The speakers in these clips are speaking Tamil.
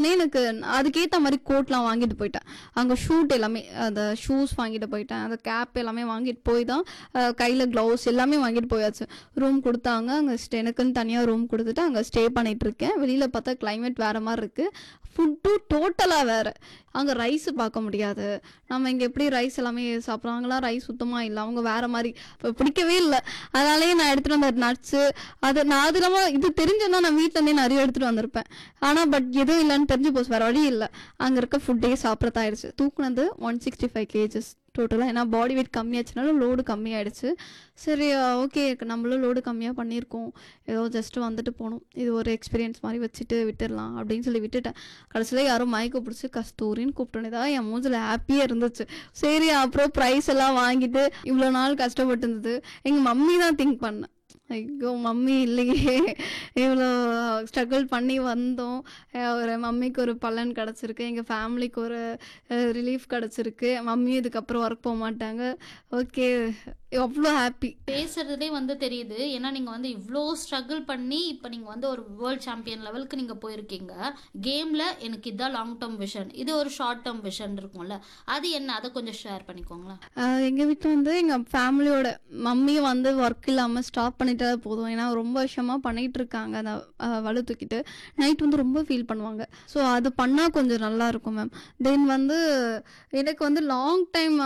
உடனே எனக்கு அதுக்கேற்ற மாதிரி கோட்லாம் வாங்கிட்டு போயிட்டேன் அங்கே ஷூட் எல்லாமே அந்த ஷூஸ் வாங்கிட்டு போயிட்டேன் அந்த கேப் எல்லாமே வாங்கிட்டு போய் தான் கையில் க்ளவுஸ் எல்லாமே வாங்கிட்டு போயாச்சு ரூம் கொடுத்தாங்க அங்கே ஸ்டே எனக்குன்னு தனியாக ரூம் கொடுத்துட்டு அங்கே ஸ்டே பண்ணிட்டு இருக்கேன் வெளியில் பார்த்தா climate வேற மாதிரி இருக்குது ஃபுட்டும் டோட்டலாக வேறு அங்கே ரைஸ் பார்க்க முடியாது நம்ம இங்கே எப்படி ரைஸ் எல்லாமே சாப்பிட்றாங்களா ரைஸ் சுத்தமாக இல்லை அவங்க வேற மாதிரி இப்போ பிடிக்கவே இல்லை அதனாலேயே நான் எடுத்துகிட்டு வந்த நட்ஸு அது நான் அது இல்லாமல் இது தெரிஞ்சிருந்தா நான் வீட்டிலேருந்தே நிறைய எடுத்துகிட்டு வந்திருப்பேன் ஆனால் பட் எதுவும் இல்லைன்னு தெரிஞ்சு போச்சு வேறு வழி இல்லை அங்கே இருக்க ஃபுட்டே சாப்பிட்றதாயிடுச்சு தூக்குனது ஒன் சிக்ஸ்டி ஃபைவ் கேஜஸ் டோட்டலாக ஏன்னா பாடி வெயிட் கம்மியாச்சுனாலும் லோடு கம்மியாயிடுச்சு சரி ஓகே நம்மளும் லோடு கம்மியாக பண்ணியிருக்கோம் ஏதோ ஜஸ்ட் வந்துட்டு போகணும் இது ஒரு எக்ஸ்பீரியன்ஸ் மாதிரி வச்சுட்டு விட்டுடலாம் அப்படின்னு சொல்லி விட்டுட்டேன் கடைசியில் யாரும் மயக்க பிடிச்சி கஸ்தூரின்னு கூப்பிட்டோன்னே தான் என் மூஞ்சில் ஹாப்பியாக இருந்துச்சு சரி அப்புறம் ப்ரைஸ் எல்லாம் வாங்கிட்டு இவ்வளோ நாள் கஷ்டப்பட்டு இருந்தது எங்கள் மம்மி தான் திங்க் பண்ணேன் ஐயோ மம்மி இல்லையே இவ்வளோ ஸ்ட்ரகிள் பண்ணி வந்தோம் அஹ் ஒரு மம்மிக்கு ஒரு பலன் கிடச்சிருக்கு எங்கள் ஃபேமிலிக்கு ஒரு ரிலீஃப் கிடச்சிருக்கு மம்மியும் இதுக்கப்புறம் ஒர்க் போக மாட்டாங்க ஓகே அவ்வளோ ஹாப்பி பேசுறதே வந்து தெரியுது ஏன்னா நீங்க வந்து இவ்வளோ ஸ்ட்ரகிள் பண்ணி இப்போ நீங்க வந்து ஒரு வேர்ல்ட் சாம்பியன் லெவலுக்கு நீங்க போயிருக்கீங்க கேம்ல எனக்கு இதான் லாங் டேர்ம் விஷன் இது ஒரு ஷார்ட் டேர்ம் விஷன் இருக்கும்ல அது என்ன அதை கொஞ்சம் ஷேர் பண்ணிக்கோங்களேன் எங்கள் வீட்டில் வந்து எங்கள் ஃபேமிலியோட மம்மியும் வந்து ஒர்க் இல்லாமல் ஸ்டாப் பண்ணிட்டா போதும் ஏன்னா ரொம்ப வருஷமாக பண்ணிகிட்டு இருக்காங்க அந்த அஹ், வலு தூக்கிட்டு நைட் வந்து ரொம்ப ஃபீல் பண்ணுவாங்க ஸோ அது பண்ணால் கொஞ்சம் நல்லா இருக்கும் மேம் தென் வந்து எனக்கு வந்து லாங் டைம்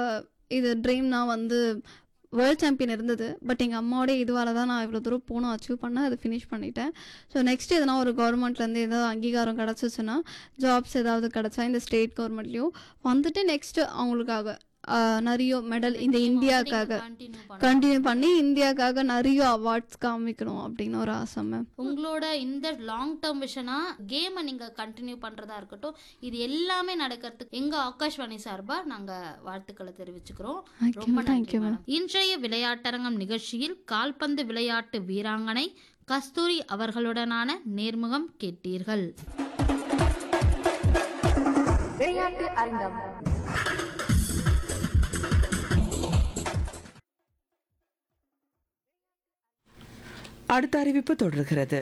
இது ட்ரீம்னா வந்து வேர்ல்ட் சாம்பியன் இருந்தது பட் எங்கள் அம்மாவோட இதுவால தான் நான் இவ்வளோ தூரம் போகணும் அச்சீவ் பண்ண அதை ஃபினிஷ் பண்ணிட்டேன் ஸோ நெக்ஸ்ட் எதனா ஒரு கவர்மெண்ட்லேருந்து ஏதாவது அங்கீகாரம் கிடச்சிச்சுன்னா ஜாப்ஸ் ஏதாவது கிடச்சா இந்த ஸ்டேட் கவர்மெண்ட்லேயும் வந்துட்டு நெக்ஸ்ட் அவங்களுக்காக ஆஹ், நிறைய மெடல் இந்த இந்தியாவுக்காக கண்டினியூ பண்ண கண்டினியூ பண்ணி இந்தியாவுக்காக நிறைய அவார்ட்ஸ் காமிக்கணும் அப்படின்னு ஒரு ஆசை மேம் உங்களோட இந்த லாங் டேர்ம் விஷனா கேமை நீங்க கண்டினியூ பண்றதா இருக்கட்டும் இது எல்லாமே நடக்கிறதுக்கு எங்க ஆகாஷ்வாணி சார்பா நாங்க வாழ்த்துக்களை தெரிவிச்சுக்கிறோம் ரொம்ப தேங்க்யூ நன்றி மேம் மேடம். இன்றைய விளையாட்டரங்கம் நிகழ்ச்சியில் கால்பந்து விளையாட்டு வீராங்கனை கஸ்தூரி அவர்களுடனான நேர்முகம் கேட்டீர்கள் விளையாட்டு அரங்கம் அடுத்த அறிவிப்பு தொடர்கிறது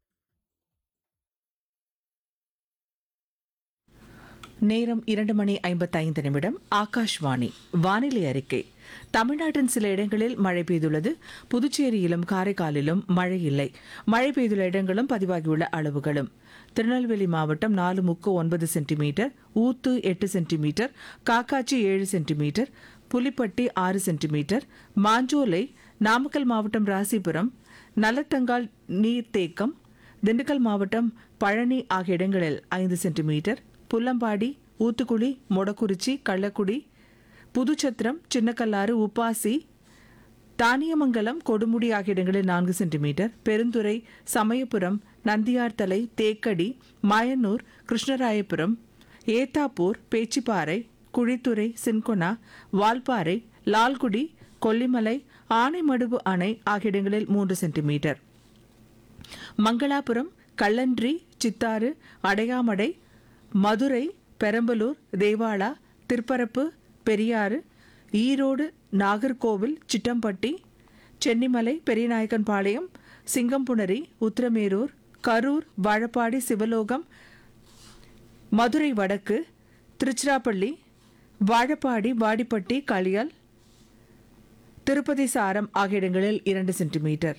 நேரம் இரண்டு மணி ஐம்பத்தைந்து நிமிடம் ஆகாஷ்வாணி வானிலை அறிக்கை தமிழ்நாட்டின் சில இடங்களில் மழை பெய்துள்ளது புதுச்சேரியிலும் காரைக்காலிலும் மழை இல்லை மழை பெய்துள்ள இடங்களும் பதிவாகியுள்ள அளவுகளும் திருநெல்வேலி மாவட்டம் நாலு முக்கு ஒன்பது சென்டிமீட்டர் ஊத்து எட்டு சென்டிமீட்டர் காக்காச்சி ஏழு சென்டிமீட்டர் புலிப்பட்டி ஆறு சென்டிமீட்டர் மாஞ்சோலை நாமக்கல் மாவட்டம் ராசிபுரம் நலத்தங்கால் நீர்த்தேக்கம் திண்டுக்கல் மாவட்டம் பழனி ஆகிய இடங்களில் ஐந்து சென்டிமீட்டர் புல்லம்பாடி ஊத்துக்குளி மொடக்குறிச்சி கள்ளக்குடி புதுச்சத்திரம் சின்னக்கல்லாறு உப்பாசி தானியமங்கலம் கொடுமுடி ஆகிய இடங்களில் நான்கு சென்டிமீட்டர் பெருந்துறை சமயபுரம் நந்தியார்த்தலை தேக்கடி மாயனூர் கிருஷ்ணராயபுரம் ஏத்தாப்பூர் பேச்சிப்பாறை குழித்துறை சின்கொனா வால்பாறை லால்குடி கொல்லிமலை ஆனைமடுவு அணை ஆகிய இடங்களில் மூன்று சென்டிமீட்டர் மங்களாபுரம் கள்ளன்றி சித்தாறு அடையாமடை மதுரை பெரம்பலூர் தேவாலா திருப்பரப்பு பெரியாறு ஈரோடு நாகர்கோவில் சிட்டம்பட்டி சென்னிமலை பெரியநாயக்கன்பாளையம் சிங்கம்புணரி உத்திரமேரூர் கரூர் வாழப்பாடி சிவலோகம் மதுரை வடக்கு திருச்சிராப்பள்ளி வாழப்பாடி வாடிப்பட்டி களியால் திருப்பதி சாரம் ஆகிய இடங்களில் இரண்டு சென்டிமீட்டர்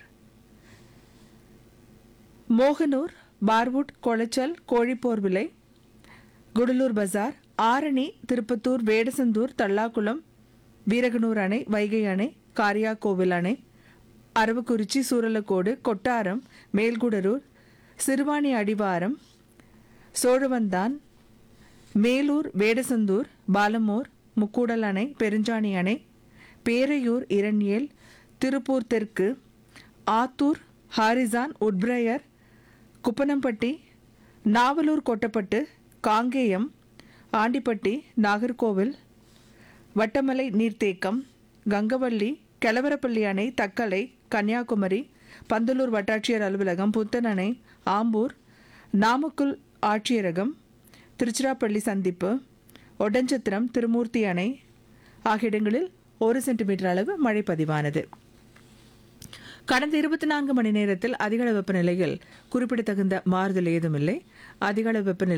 மோகனூர் பார்வுட் கொளச்சல் கோழிப்போர் விலை குடலூர் பஜார் ஆரணி திருப்பத்தூர் வேடசந்தூர் தல்லாக்குளம் வீரகனூர் அணை வைகை அணை காரியாக்கோவில் அணை அரவக்குறிச்சி சூரலக்கோடு கொட்டாரம் மேல்குடரூர் சிறுவாணி அடிவாரம் சோழவந்தான் மேலூர் வேடசந்தூர் பாலமோர் முக்கூடல் அணை பெருஞ்சாணி அணை பேரையூர் இரண்யேல் திருப்பூர் தெற்கு ஆத்தூர் ஹாரிசான் உட்பிரையர் குப்பனம்பட்டி நாவலூர் கொட்டப்பட்டு காங்கேயம் ஆண்டிப்பட்டி நாகர்கோவில் வட்டமலை நீர்த்தேக்கம் கங்கவள்ளி கெலவரப்பள்ளி அணை தக்கலை கன்னியாகுமரி பந்தலூர் வட்டாட்சியர் அலுவலகம் புத்தன் அணை ஆம்பூர் நாமக்கல் ஆட்சியரகம் திருச்சிராப்பள்ளி சந்திப்பு ஒட்டஞ்சத்திரம் திருமூர்த்தி அணை ஆகிய இடங்களில் ஒரு சென்டிமீட்டர் அளவு மழை பதிவானது கடந்த இருபத்தி நான்கு மணி நேரத்தில் அதிகளவு வெப்பநிலையில் குறிப்பிடத்தகுந்த மாறுதல் ஏதுமில்லை அதிகளவு வெப்பநிலை